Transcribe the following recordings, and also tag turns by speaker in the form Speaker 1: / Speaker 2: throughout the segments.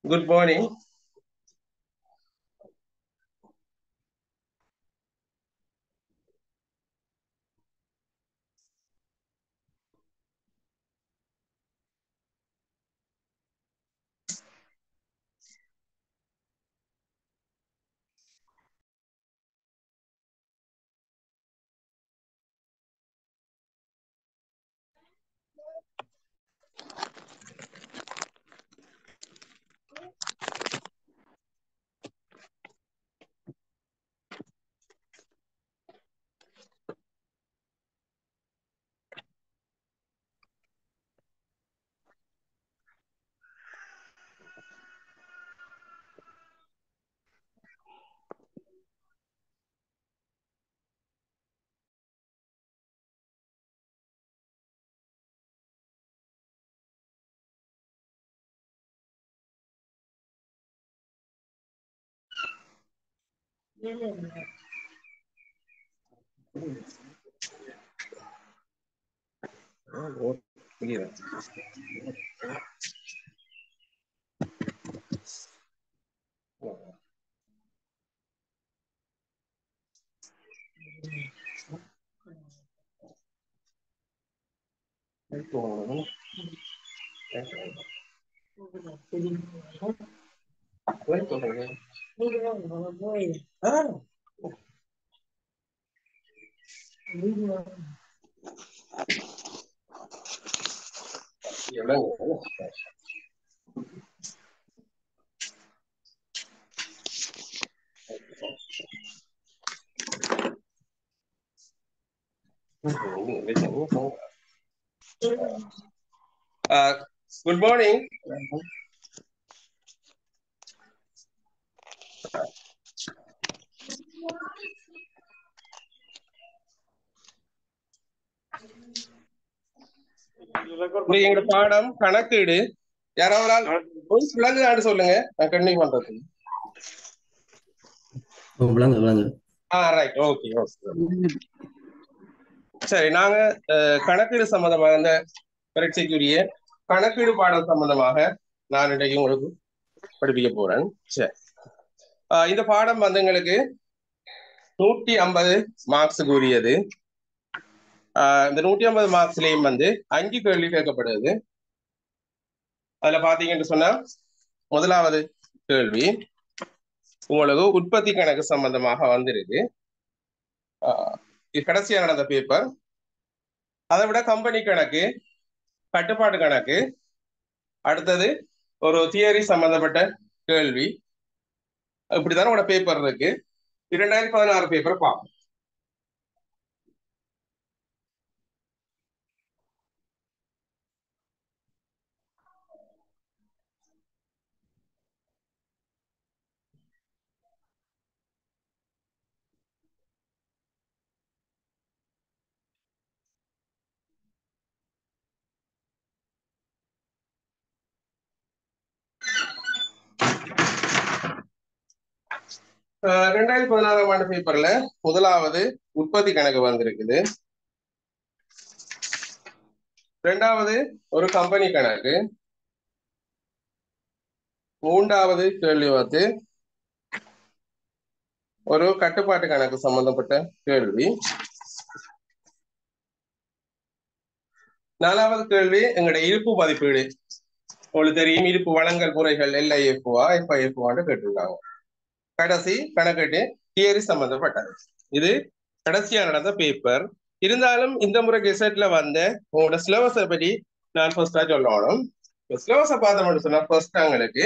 Speaker 1: Good morning. Uh, good morning. இன்னைக்கு எங்க பாடம் கணக்கீடு யாராவது voice விளங்குதான்னு சொல்லுங்க நான் கண்டினியூ பண்றது
Speaker 2: ஓ விளங்கு விளங்கு
Speaker 1: ஆ ரைட் ஓகே ஓகே சரி நாங்க அஹ், கணக்கீடு சம்பந்தமாக இந்த பரீட்சைக்குரிய கணக்கீடு பாடம் சம்பந்தமாக நான் இன்றைக்கு உங்களுக்கு படிப்பிக்க போறேன் சரி அஹ், இந்த பாடம் வந்து எங்களுக்கு நூற்றி ஐம்பது மார்க்ஸுக்கு உரியது அஹ், இந்த நூற்றி ஐம்பது மார்க்ஸ்லயும் வந்து அஞ்சு கேள்வி கேட்கப்படுது அதுல பாத்தீங்கன்னு சொன்னா முதலாவது கேள்வி உங்களுக்கு உற்பத்தி கணக்கு சம்பந்தமாக வந்திருக்கு அஹ், இது கடைசியா நடந்த பேப்பர் அதை விட கம்பெனி கணக்கு கட்டுப்பாட்டு கணக்கு அடுத்தது ஒரு தியரி சம்பந்தப்பட்ட கேள்வி இப்படிதான் உங்களோட பேப்பர் இருக்கு இரண்டாயிரத்தி பதினாறு பேப்பர் பார்ப்போம் அஹ் ரெண்டாயிரத்தி பதினாறாம் ஆண்டு பேப்பர்ல முதலாவது உற்பத்தி கணக்கு வந்திருக்குது ரெண்டாவது ஒரு கம்பெனி கணக்கு மூன்றாவது கேள்வி வந்து ஒரு கட்டுப்பாட்டு கணக்கு சம்பந்தப்பட்ட கேள்வி நாலாவது கேள்வி எங்களுடைய இருப்பு மதிப்பீடு உங்களுக்கு தெரியும் இருப்பு வழங்கல் முறைகள் எல்ஐஎஃப்ஓவா எஃப்ஐஎஃப்ஓவான்னு கேட்டிருக்காங்க கடைசி கணக்கெட்டு தியரி சம்பந்தப்பட்டது இது கடைசியா நடந்த பேப்பர் இருந்தாலும் இந்த முறை கெசட்ல வந்த உங்களோட சிலபஸை பற்றி நான் ஃபர்ஸ்டா சொல்லணும் சிலபஸை பார்த்தோம்னு சொன்னா ஃபர்ஸ்ட் எங்களுக்கு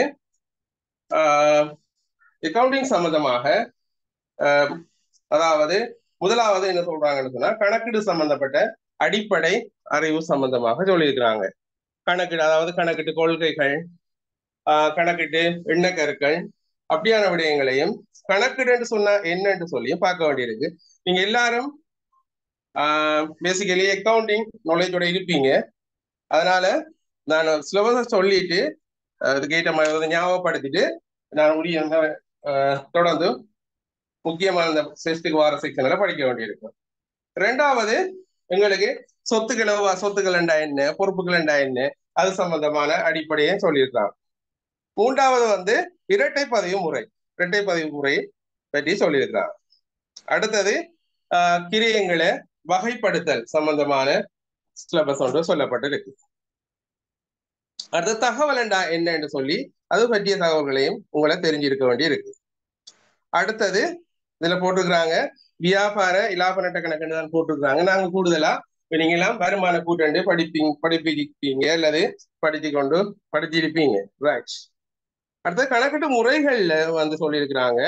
Speaker 1: அக்கவுண்டிங் சம்பந்தமாக ஆஹ், அதாவது முதலாவது என்ன சொல்றாங்கன்னு சொன்னா கணக்கீடு சம்பந்தப்பட்ட அடிப்படை அறிவு சம்பந்தமாக சொல்லியிருக்கிறாங்க கணக்கீடு அதாவது கணக்கீட்டு கொள்கைகள் ஆஹ், கணக்கீட்டு எண்ணக்கருக்கள் அப்படியான விடயங்களையும் கணக்கீடுன்னு சொன்னா என்னன்னு சொல்லியும் பார்க்க வேண்டியிருக்கு நீங்க எல்லாரும் பேசிக்கலி அக்கவுண்டிங் நாலேஜோட இருப்பீங்க அதனால நான் சிலபஸை சொல்லிட்டு அஹ், அதுக்கேற்ற மாதிரி வந்து ஞாபகப்படுத்திட்டு நான் உரிய அஹ், தொடர்ந்து முக்கியமான இந்த டெஸ்ட்டுக்கு வார செக்ஷன்ல படிக்க வேண்டியிருக்கும் ரெண்டாவது எங்களுக்கு சொத்துக்கள் எவ்வா- சொத்துக்கள் என்றா என்ன பொறுப்புகள் என்றா என்ன அது சம்பந்தமான அடிப்படையை சொல்லியிருக்காங்க மூன்றாவது வந்து இரட்டை பதிவு முறை இரட்டை பதிவு முறை பற்றி சொல்லியிருக்கிறாங்க அடுத்தது ஆஹ் கிரியங்களை வகைப்படுத்தல் சம்பந்தமான சிலபஸ் ஒன்று சொல்லப்பட்டிருக்கு அடுத்த தகவல் என்றா என்னன்னு சொல்லி அது பற்றிய தகவல்களையும் உங்களை தெரிஞ்சிருக்க வேண்டி இருக்கு அடுத்தது இதுல போட்டிருக்கிறாங்க வியாபார இலாப நட்ட கணக்குன்னு தான் போட்டிருக்கிறாங்க நாங்க கூடுதலா இப்ப நீங்க எல்லாம் வருமான கூட்டண்டு படிப்பீங்க படிப்பிப்பீங்க அல்லது படிச்சு கொண்டு படிச்சிருப்பீங்க ரைட் அடுத்த கணக்கீட்டு முறைகள்ல வந்து சொல்லியிருக்கிறாங்க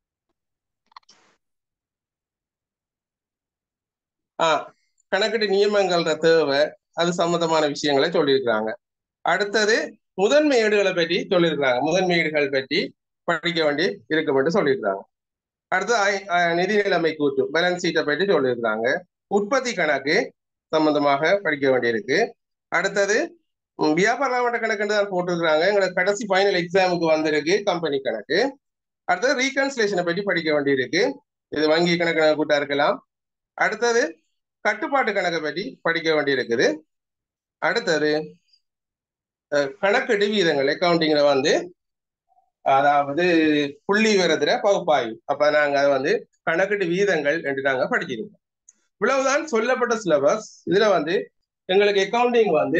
Speaker 1: ஆஹ் கணக்கீட்டு நியமங்கள்ற தேவை அது சம்பந்தமான விஷயங்களை சொல்லியிருக்கிறாங்க அடுத்தது முதன்மையீடுகளை பற்றி சொல்லியிருக்கிறாங்க முதன்மையீடுகள் பற்றி படிக்க வேண்டி இருக்கும் என்று சொல்லியிருக்கிறாங்க அடுத்து நிதி நிலைமை கூட்டு பேலன்ஸ் ஷீட்டை பற்றி சொல்லியிருக்கிறாங்க உற்பத்தி கணக்கு சம்பந்தமாக படிக்க வேண்டியிருக்கு அடுத்தது வியாபார லாபட்ட கணக்கு தான் போட்டிருக்கிறாங்க எங்களுக்கு கடைசி ஃபைனல் எக்ஸாமுக்கு வந்திருக்கு கம்பெனி கணக்கு அடுத்தது ரீகன்சிலேஷனை பற்றி படிக்க வேண்டியிருக்கு இது வங்கி கணக்கு கூட்டா இருக்கலாம் அடுத்தது கட்டுப்பாட்டு கணக்கை பற்றி படிக்க வேண்டியிருக்குது அடுத்தது கணக்கெடு வீதங்கள் அக்கௌண்டிங்ல வந்து அதாவது புள்ளி விவரத்துல பகுப்பாய்வு அப்ப நாங்க அதை வந்து கணக்கெட்டு வீதங்கள் என்று நாங்க படிச்சிருக்கோம் இவ்வளவுதான் சொல்லப்பட்ட சிலபஸ் இதுல வந்து எங்களுக்கு அக்கௌண்டிங் வந்து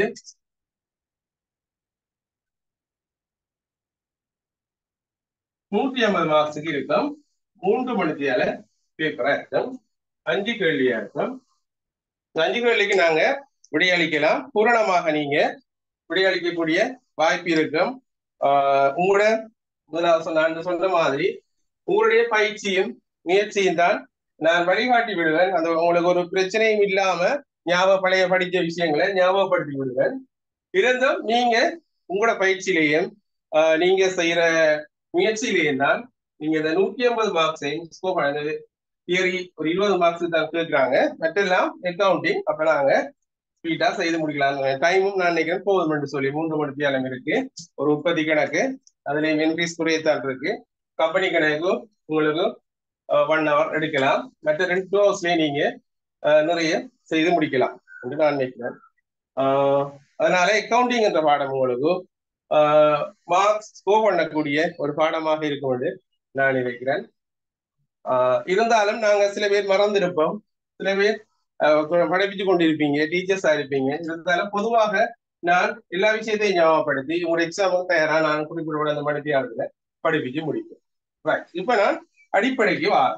Speaker 1: நூற்றி ஐம்பது மார்க்ஸுக்கு இருக்கும் மூன்று மணித்தியால பேப்பரா இருக்கும் அஞ்சு கேள்வியா இருக்கும் அஞ்சு கேள்விக்கு நாங்க விடையளிக்கலாம் பூரணமாக நீங்க விடையளிக்கக்கூடிய வாய்ப்பு இருக்கும் ஆஹ் உங்களோட முதலாவது நான் சொன்ன மாதிரி உங்களுடைய பயிற்சியும் முயற்சியும் தான் நான் வழிகாட்டி விடுவேன் அந்த உங்களுக்கு ஒரு பிரச்சனையும் இல்லாம ஞாபக பழைய படித்த விஷயங்களை ஞாபகப்படுத்தி விடுவேன் இருந்தும் நீங்க உங்களோட பயிற்சியிலேயும் ஆஹ் நீங்க செய்யற முயற்சியிலேயும் தான் நீங்க இந்த நூத்தி ஐம்பது மார்க்ஸையும் ஸ்கோப் ஆனது தியரி ஒரு இருபது மார்க்ஸ் தான் கேட்கிறாங்க மற்றெல்லாம் அக்கௌண்டிங் அப்ப நாங்க ஸ்பீடா செய்து முடிக்கலாம் டைமும் நான் நினைக்கிறேன் போதும் என்று சொல்லி மூன்று மணி தியாலம் இருக்கு ஒரு உற்பத்தி கணக்கு அதுலயும் இன்க்ரீஸ் குறையத்தான் இருக்கு கம்பெனி கணக்கு உங்களுக்கு ஒன் ஹவர் எடுக்கலாம் மற்ற ரெண்டு டூ ஹவர்ஸ்லயே நீங்க நிறைய செய்து முடிக்கலாம் என்று நான் நினைக்கிறேன் அதனால அக்கௌண்டிங் என்ற பாடம் உங்களுக்கு மார்க்ஸ் ஸ்கோர் பண்ணக்கூடிய ஒரு பாடமாக இருக்கும் என்று நான் நினைக்கிறேன் இருந்தாலும் நாங்க சில பேர் மறந்திருப்போம் சில பேர் படிப்பிச்சு கொண்டிருப்பீங்க டீச்சர்ஸா இருப்பீங்க இருந்தாலும் பொதுவாக நான் எல்லா விஷயத்தையும் ஞாபகப்படுத்தி உங்களோட எக்ஸாமுக்கு தயாரா நான் குறிப்பிட அந்த மணித்தியாளர்களை படிப்பிச்சு முடிப்பேன் ரைட் இப்ப நான் அடிப்படைக்கு வா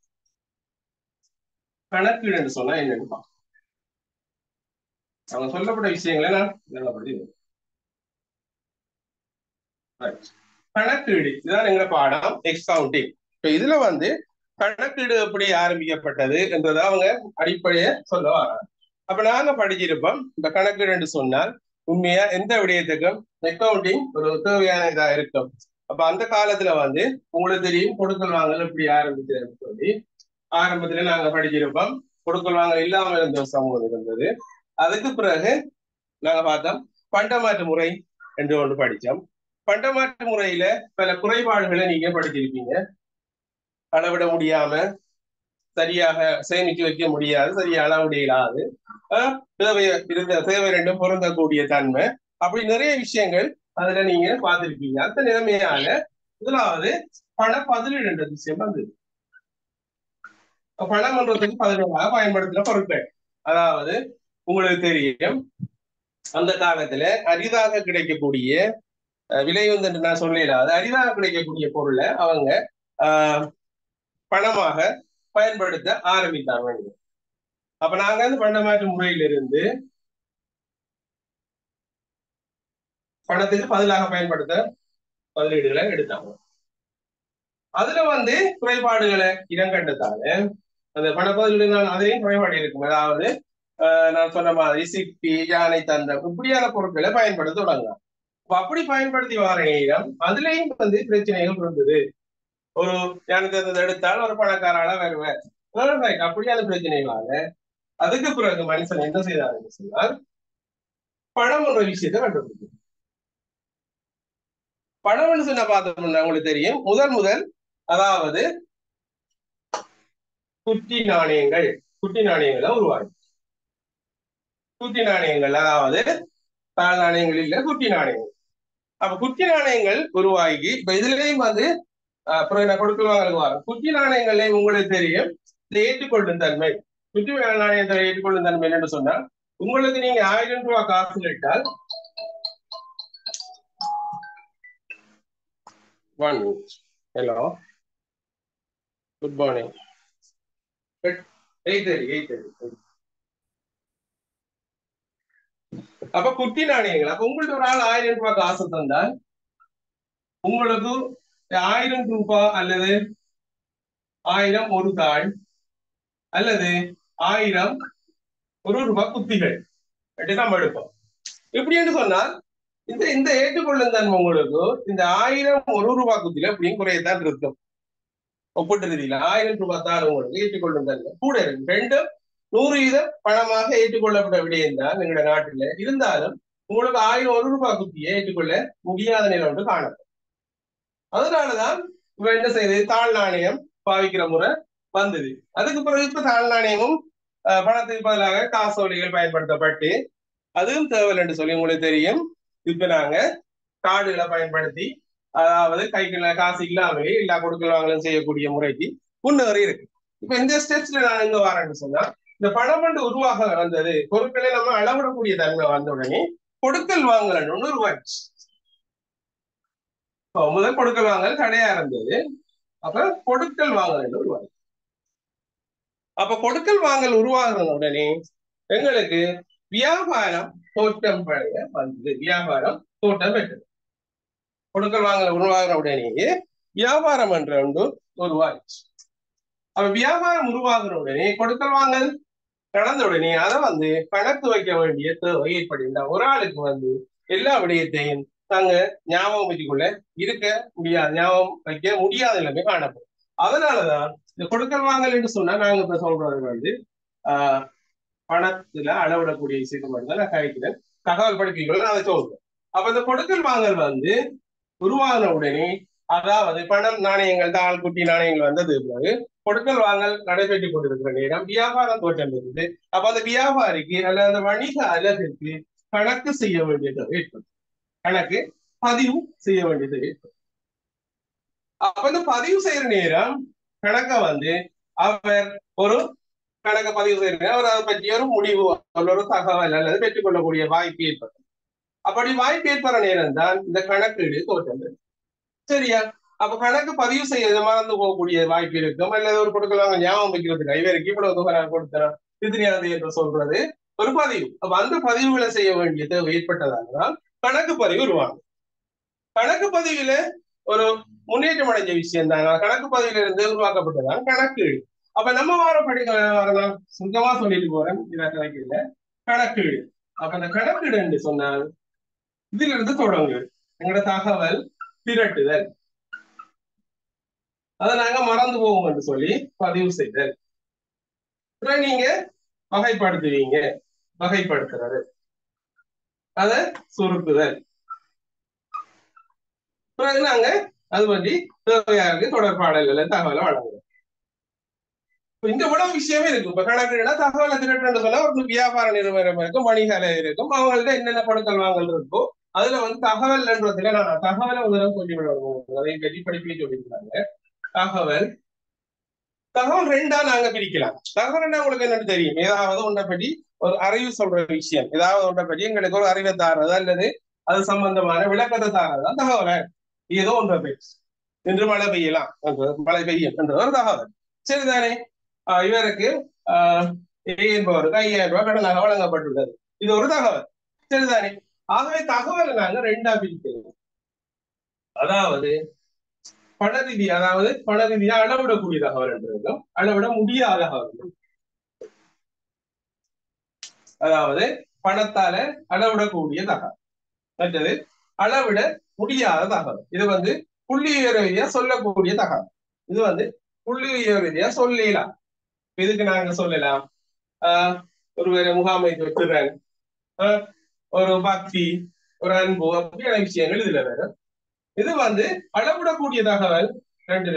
Speaker 1: கணக்கீடுன்னு சொன்னா என்னன்னு அவங்க சொல்லப்பட்ட விஷயங்களை நான் நல்லபடி கணக்கீடு இதுதான் எங்க பாடம் எக்ஸவுண்டிங் இப்ப இதுல வந்து கணக்கீடு எப்படி ஆரம்பிக்கப்பட்டது என்றதை அவங்க அடிப்படையை சொல்ல வராங்க அப்ப நாங்க படிச்சிருப்போம் இந்த கணக்கீடு சொன்னால் உண்மையா எந்த விடயத்துக்கும் அக்கௌண்டிங் ஒரு தேவையான இதா இருக்கும் அப்ப அந்த காலத்துல வந்து உங்களுக்கு தெரியும் கொடுக்கல் வாங்கல் எப்படி ஆரம்பிச்சதுன்னு சொல்லி ஆரம்பத்துல நாங்க படிச்சிருப்போம் கொடுக்கல் வாங்கல் இல்லாம இருந்த சமூகம் இருந்தது அதுக்கு பிறகு நாங்க பார்த்தோம் பண்டமாற்று முறை என்று ஒன்று படிச்சோம் பண்டமாற்று முறையில பல குறைபாடுகளை நீங்க படிச்சிருப்பீங்க அளவிட முடியாம சரியாக சேமித்து வைக்க முடியாது சரியா அளவிட இயலாது தேவை இருந்த தேவை ரெண்டும் பொருந்தக்கூடிய தன்மை அப்படி நிறைய விஷயங்கள் அதுல நீங்க பார்த்திருப்பீங்க அந்த நிலைமையால முதலாவது பண பதிலீடு என்ற விஷயம் வந்தது பணம் பண்றதுக்கு பதிலாக பயன்படுத்துற பொருட்கள் அதாவது உங்களுக்கு தெரியும் அந்த காலத்துல அரிதாக கிடைக்கக்கூடிய விலை வந்து நான் சொல்லல அது அரிதாக கிடைக்கக்கூடிய பொருளை அவங்க ஆஹ் பணமாக பயன்படுத்த ஆரம்பித்தாங்க அப்ப நாங்க வந்து பண்டமாற்று முறையிலிருந்து பணத்துக்கு பதிலாக பயன்படுத்த பதிலீடுகளை எடுத்தாங்க அதுல வந்து குறைபாடுகளை இனம் கண்டதால அந்த பண பதிலீடுகள் அதிலையும் குறைபாடு இருக்கும் அதாவது நான் சொன்ன மாதிரி சிப்பி யானை தந்தம் இப்படியான பொருட்களை பயன்படுத்த தொடங்கலாம் அப்படி பயன்படுத்தி வர நேரம் அதுலயும் வந்து பிரச்சனைகள் இருந்தது ஒரு யானை தந்தத்தை எடுத்தால் ஒரு பணக்காரால வருவேன் அப்படியான பிரச்சனைகளால அதுக்கு பிறகு மனுஷன் என்ன செய்தாருன்னு சொன்னால் பணம் என்ற விஷயத்தை கண்டுபிடிக்கும் பணம்னு சொன்ன பார்த்தோம்னா உங்களுக்கு தெரியும் முதல் முதல் அதாவது குட்டி நாணயங்கள் குட்டி நாணயங்களை உருவாகும் குட்டி நாணயங்கள் அதாவது தாழ் நாணயங்கள் இல்ல குட்டி நாணயங்கள் அப்ப குட்டி நாணயங்கள் உருவாகி இப்ப இதுலயும் வந்து அஹ், அப்புறம் நான் கொடுக்கலாங்களுக்கு வரும் குட்டி நாணயங்களையும் உங்களுக்கு தெரியும் இந்த ஏற்றுக்கொள்ளும் தன்மை குட்டி நாணயத்தை ஏற்றுக்கொள்ளும் தன்மை என்னன்னு சொன்னா உங்களுக்கு நீங்க ஆயிரம் ரூபாய் காசு இட்டால் one hello good morning eight thirty eight thirty அப்ப குட்டி நாணயங்கள் அப்ப உங்களுக்கு ஒரு ஆள் ஆயிரம் ரூபாய் காசு தந்தால் உங்களுக்கு ஆயிரம் ரூபாய் அல்லது ஆயிரம் ஒரு தாள் அல்லது ஆயிரம் ஒரு ரூபாய் குத்திகள் அப்படி நம்ம எடுப்போம் இப்படின்னு சொன்னால் இந்த இந்த ஏற்றுக்கொள்ளும் தன்மை உங்களுக்கு இந்த ஆயிரம் ஒரு ரூபாய் குத்திகள் எப்படியும் குறையத்தான் இருக்கும் ஒப்பிட்டு ரீதியில ஆயிரம் ரூபாய் தான் உங்களுக்கு ஏற்றுக்கொள்ளும் தன்மை கூட இருக்கு ரெண்டும் நூறு வீதம் பணமாக ஏற்றுக்கொள்ளப்பட்ட விடயம் தான் எங்களுடைய நாட்டில் இருந்தாலும் உங்களுக்கு ஆயிரம் ஒரு ரூபாய் குத்தியை ஏற்றுக்கொள்ள முடியாத நிலை ஒன்று காணப்படும் அதனாலதான் இப்ப என்ன செய்யுது தாழ் நாணயம் பாவிக்கிற முறை வந்தது அதுக்கு பிறகு இப்ப தாழ் நாணயமும் அஹ், பணத்துக்கு பதிலாக காசோலைகள் பயன்படுத்தப்பட்டு அதுவும் தேவையில்லை என்று சொல்லி உங்களுக்கு தெரியும் இப்ப நாங்க கார்டுகளை பயன்படுத்தி அதாவது கைக்குள்ள காசு இல்லாமலே எல்லா கொடுக்கல் செய்யக்கூடிய முறைக்கு முன்னேறி இருக்கு இப்ப இந்த ஸ்டெப்ஸ்ல நான் எங்க வரேன்னு சொன்னா இந்த பணம் வந்து உருவாக வந்தது பொருட்களை நம்ம அளவிடக்கூடிய தன்மை வந்த உடனே கொடுக்கல் வாங்கல் ஒன்று உருவாச்சு இப்போ முதல் கொடுக்கல் வாங்கல் தடையா இருந்தது அப்ப கொடுக்கல் வாங்கல் உருவாச்சு அப்ப கொடுக்கல் வாங்கல் உருவாகிற உடனே எங்களுக்கு வியாபாரம் தோட்டம் பழைய வந்தது வியாபாரம் தோட்டம் பெற்றது கொடுக்கல் வாங்கல் உருவாகிற உடனேயே வியாபாரம் என்ற ஒன்று உருவாச்சு அப்ப வியாபாரம் உருவாகிற உடனே கொடுக்கல் வாங்கல் நடந்த உடனே அதை வந்து கணக்கு வைக்க வேண்டிய தேவை ஏற்படுகின்ற ஒரு ஆளுக்கு வந்து எல்லா விடயத்தையும் தாங்க ஞாபகம் வச்சுக்குள்ள இருக்க முடியாது ஞாபகம் வைக்க முடியாத நிலைமை காணப்படும் அதனாலதான் இந்த கொடுக்கல் வாங்கல் என்று சொன்னா நாங்க இப்ப சொல்றது வந்து ஆஹ் பணத்துல அளவிடக்கூடிய விஷயத்தை மட்டும் தான் நான் கழிக்கிறேன் தகவல் படிப்பீர்கள் அதை சொல்றேன் அப்ப இந்த கொடுக்கல் வாங்கல் வந்து உருவாகின உடனே அதாவது பணம் நாணயங்கள் தாள் குட்டி நாணயங்கள் வந்தது பிறகு கொடுக்கல் வாங்கல் நடைபெற்றுக் கொண்டிருக்கிற நேரம் வியாபாரம் தோற்றம் இருந்தது அப்ப அந்த வியாபாரிக்கு அல்லது அந்த வணிக அலகிற்கு கணக்கு செய்ய வேண்டியது ஏற்படும் கணக்கு பதிவு செய்ய வேண்டியது ஏற்படும் அப்ப இந்த பதிவு செய்யற நேரம் கணக்க வந்து அவர் ஒரு கணக்க பதிவு செய்யற நேரம் அவர் அதை பற்றிய ஒரு முடிவு அல்லது ஒரு தகவல் அல்லது பெற்றுக்கொள்ளக்கூடிய வாய்ப்பு ஏற்படும் அப்படி வாய்ப்பு ஏற்படுற நேரம் தான் இந்த கணக்கீடு தோற்றம் பெறும். சரியா அப்ப கணக்கு பதிவு செய்ய மறந்து போகக்கூடிய வாய்ப்பு இருக்கும் அல்லது ஒரு கொடுக்கல் வாங்க ஞாபகம் வைக்கிறதுக்கு இவருக்கு இவ்வளவு தொகை நான் கொடுத்தேன் இது தெரியாது என்று சொல்றது ஒரு பதிவு அப்ப அந்த பதிவுகளை செய்ய வேண்டிய தேவை ஏற்பட்டதால் கணக்கு பதிவு உருவாகும் கணக்கு பதிவுல ஒரு முன்னேற்றம் அடைஞ்ச விஷயம் தான் கணக்கு பதிவுல இருந்து உருவாக்கப்பட்டதான் கணக்கீடு அப்ப நம்ம வார படிக்க வரலாம் சுத்தமா சொல்லிட்டு போறேன் இதை கணக்கீடுல கணக்கீடு அப்ப அந்த கணக்கீடு என்று சொன்னால் இதுல இருந்து தொடங்கு எங்களோட தகவல் திரட்டுதல் அதை நாங்க மறந்து போவோம் என்று சொல்லி பதிவு செய்தல் அப்புறம் நீங்க வகைப்படுத்துவீங்க வகைப்படுத்துறது அத சுருக்குதல் பிறகு நாங்க அது பற்றி தேவையாருக்கு தொடர்பாடல்கள் தகவலை வழங்குறோம் இப்ப இந்த இவ்வளவு விஷயமே இருக்கு இப்ப கணக்குனா தகவலை திரட்டுன்னு சொன்னா ஒரு வியாபார நிறுவனம் இருக்கும் வணிகால இருக்கும் அவங்கள்ட்ட என்னென்ன கொடுக்கல் வாங்கல் இருக்கோ அதுல வந்து தகவல்ன்றதுல நான் தகவலை முதல்ல சொல்லி விடுவோம் அதை பற்றி படிப்பே சொல்லியிருந்தாங்க தகவல் தகவல் ரெண்டா நாங்க பிரிக்கலாம் தகவல் என்ன உங்களுக்கு என்னன்னு தெரியும் ஏதாவது ஒன்றை பற்றி ஒரு அறிவு சொல்ற விஷயம் ஏதாவது ஒன்றை பற்றி எங்களுக்கு ஒரு அறிவை தாரது அல்லது அது சம்பந்தமான விளக்கத்தை தாரதான் தகவலை ஏதோ ஒன்றை பற்றி இன்று மழை பெய்யலாம் என்று மழை பெய்யும் என்ற ஒரு தகவல் சரிதானே ஆஹ் இவருக்கு ஆஹ் ஏ என்பவருக்கு ஐயாயிரம் ரூபாய் கடனாக வழங்கப்பட்டுள்ளது இது ஒரு தகவல் சரிதானே ஆகவே தகவலை நாங்க ரெண்டா பிரிக்கிறோம் அதாவது பண ரீதி அதாவது பண ரீதியா அளவிடக்கூடிய தகவல் என்றதும் அளவிட முடியாத தகவல் அதாவது பணத்தால அளவிடக்கூடிய தகவல் மற்றது அளவிட முடியாத தகவல் இது வந்து புள்ளி ரீதியா சொல்லக்கூடிய தகவல் இது வந்து புள்ளி ரீதியா சொல்லலாம் இதுக்கு நாங்க சொல்லலாம் ஆஹ் ஒருவேளை முகாமைத்துவ திறன் ஆஹ் ஒரு பக்தி ஒரு அன்பு அப்படியான விஷயங்கள் இதுல வரும் இது வந்து அளவிடக்கூடிய தகவல் ரெண்டு